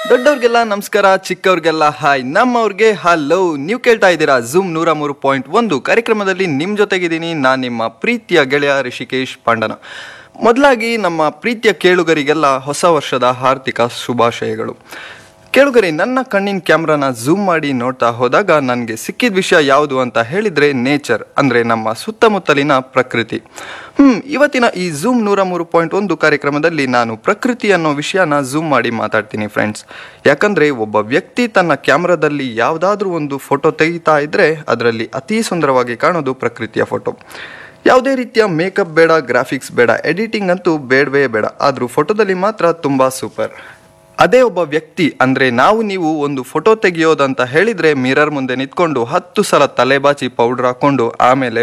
ದೊಡ್ಡವ್ರಿಗೆಲ್ಲ ನಮಸ್ಕಾರ ಚಿಕ್ಕವ್ರಿಗೆಲ್ಲ hi ನಮ್ಮವ್ರಿಗೆ hello ನೀವು ಕೇಳ್ತಾ ಇದ್ದೀರಾ ಝೂಮ್ ನೂರ ಮೂರು ಪಾಯಿಂಟ್ ಒಂದು ಕಾರ್ಯಕ್ರಮದಲ್ಲಿ ನಿಮ್ಮ ಜೊತೆಗಿದ್ದೀನಿ ನಾನು ನಿಮ್ಮ ಪ್ರೀತಿಯ ಗೆಳೆಯ ರಿಷಿಕೇಶ್ ಪಾಂಡನ ಮೊದಲಾಗಿ ನಮ್ಮ ಪ್ರೀತಿಯ ಕೇಳುಗರಿಗೆಲ್ಲ ಹೊಸ ವರ್ಷದ ಹಾರ್ದಿಕ ಶುಭಾಶಯಗಳು ಕೇಳುಗರಿ ನನ್ನ ಕಣ್ಣಿನ ಕ್ಯಾಮ್ರಾನ ಝೂಮ್ ಮಾಡಿ ನೋಡ್ತಾ ಹೋದಾಗ ನನಗೆ ಸಿಕ್ಕಿದ ವಿಷಯ ಯಾವುದು ಅಂತ ಹೇಳಿದ್ರೆ ನೇಚರ್ ಅಂದರೆ ನಮ್ಮ ಸುತ್ತಮುತ್ತಲಿನ ಪ್ರಕೃತಿ ಹ್ಮ್ ಇವತ್ತಿನ ಈ ಝೂಮ್ ನೂರ ಮೂರು ಪಾಯಿಂಟ್ ಒಂದು ಕಾರ್ಯಕ್ರಮದಲ್ಲಿ ನಾನು ಪ್ರಕೃತಿ ಅನ್ನೋ ವಿಷಯನ ಝೂಮ್ ಮಾಡಿ ಮಾತಾಡ್ತೀನಿ ಫ್ರೆಂಡ್ಸ್ ಯಾಕಂದ್ರೆ ಒಬ್ಬ ವ್ಯಕ್ತಿ ತನ್ನ ಕ್ಯಾಮ್ರಾದಲ್ಲಿ ಯಾವುದಾದ್ರೂ ಒಂದು ಫೋಟೋ ತೆಗಿತಾ ಇದ್ರೆ ಅದರಲ್ಲಿ ಅತಿ ಸುಂದರವಾಗಿ ಕಾಣೋದು ಪ್ರಕೃತಿಯ ಫೋಟೋ ಯಾವುದೇ ರೀತಿಯ ಮೇಕಪ್ ಬೇಡ ಗ್ರಾಫಿಕ್ಸ್ ಬೇಡ ಎಡಿಟಿಂಗ್ ಅಂತೂ ಬೇಡವೇ ಬೇಡ ಆದರೂ ಫೋಟೋದಲ್ಲಿ ಮಾತ್ರ ತುಂಬ ಸೂಪರ್ ಅದೇ ಒಬ್ಬ ವ್ಯಕ್ತಿ ಅಂದ್ರೆ ನಾವು ನೀವು ಒಂದು ಫೋಟೋ ತೆಗೆಯೋದಂತ ಹೇಳಿದ್ರೆ ಮಿರರ್ ಮುಂದೆ ನಿಂತ್ಕೊಂಡು ಹತ್ತು ಸಲ ತಲೆಬಾಚಿ ಪೌಡರ್ ಹಾಕೊಂಡು ಆಮೇಲೆ